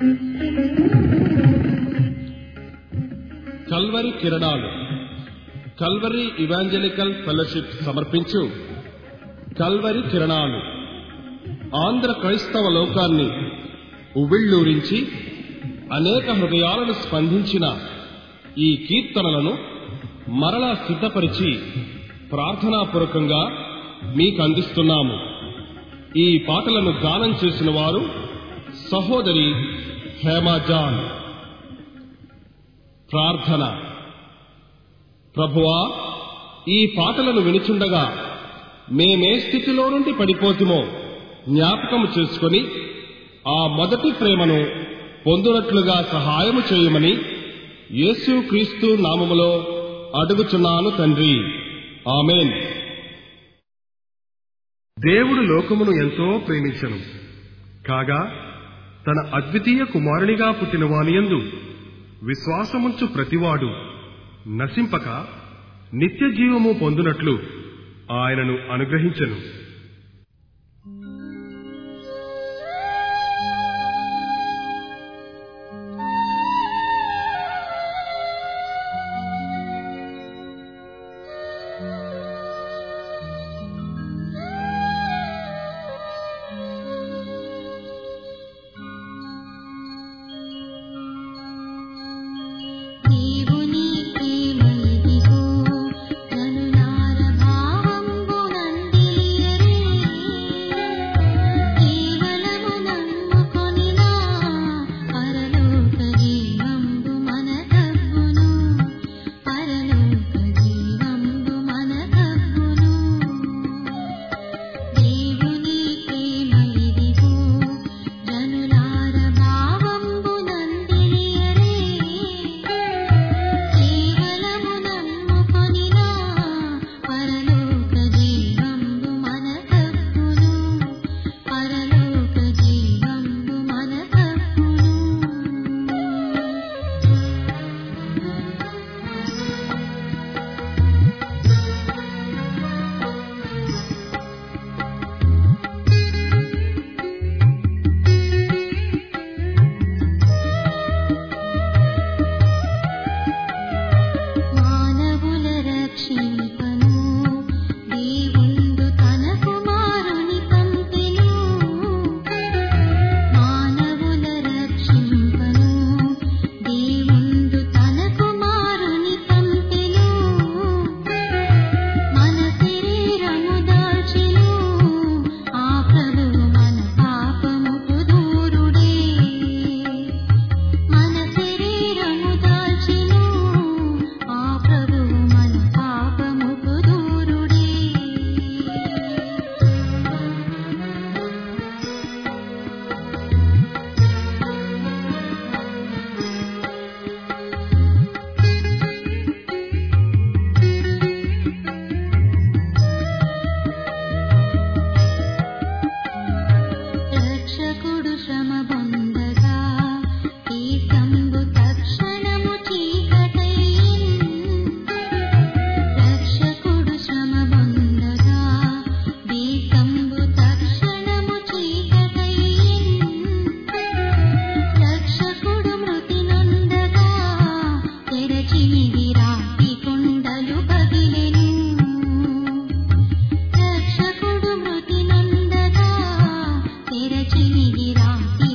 Calvary కిరణాలు Calvary evangelical fellowship సమర్పించు Calvary కిరణాలు ఆంధ్ర క్రైస్తవ లోకాన్ని ఉవ్విళ్ళూరించి అనేక హృదయాలను స్పందించిన ఈ కీర్తనలను మరలా సిద్ధపరిచి ప్రార్థనాపూర్వకంగా మీకు అందిస్తున్నాము ఈ పాటలను గానం చేసిన వారు సహోదరి హేమా జాన్ ప్రార్థన ప్రభువా ఈ పాటలను వినుచుండగా మేమే స్థితిలో నుండి పడిపోతుమో జ్ఞాపకము చేసుకొని ఆ మొదటి ప్రేమను పొందునట్లుగా సహాయము చేయమని యేసు క్రీస్తు నామములో అడుగుచున్నాను తండ్రి ఆమెన్ దేవుడు లోకమును ఎంతో ప్రేమించను కాగా తన అద్వితీయ కుమారునిగా పుట్టిన వానియందు విశ్వాసముంచు ప్రతివాడు నశింపక నిత్య జీవము పొందునట్లు ఆయనను అనుగ్రహించను దేవుని ప్రేమైదిగో ననులార భావంబునందిలియరే కేవలము నమ్ముకొనినా పరలోక జీవంబు మనకబ్బును పరలోక జీవంబు మనకబ్బును దేవుని ప్రేమైదిగో జనులార భావంబునందిలియరే కేవలము నమ్ముకొనినా పరలోక జీవంబు మనకబ్బును పరలోక జీవంబు మనకబ్బును మానవుల రక్షింపను దేవుండు తన కుమారుని పంపెను మానవుల రక్షింపను దేవుండు తన కుమారుని పంపెను మన శరీరము దాల్చెను ఆ ప్రభువు మన పాపముకు దూరుడే మన శరీరము దాల్చెను ఆ ప్రభువు మన పాపముకు దూరుడే రక్షకుడు శ్రమ పొందగా తీర్థంబు తక్షణము చీకటైన్ రక్షకుడు శ్రమ పొందగా తీర్థంబు తక్షణము చీకటైన్ రక్షకుడు మృతి నొందగా తెరచినివి రాతి కుండలు పగిలెను రక్షకుడు మృతి నందగా తెరచినిది రాతి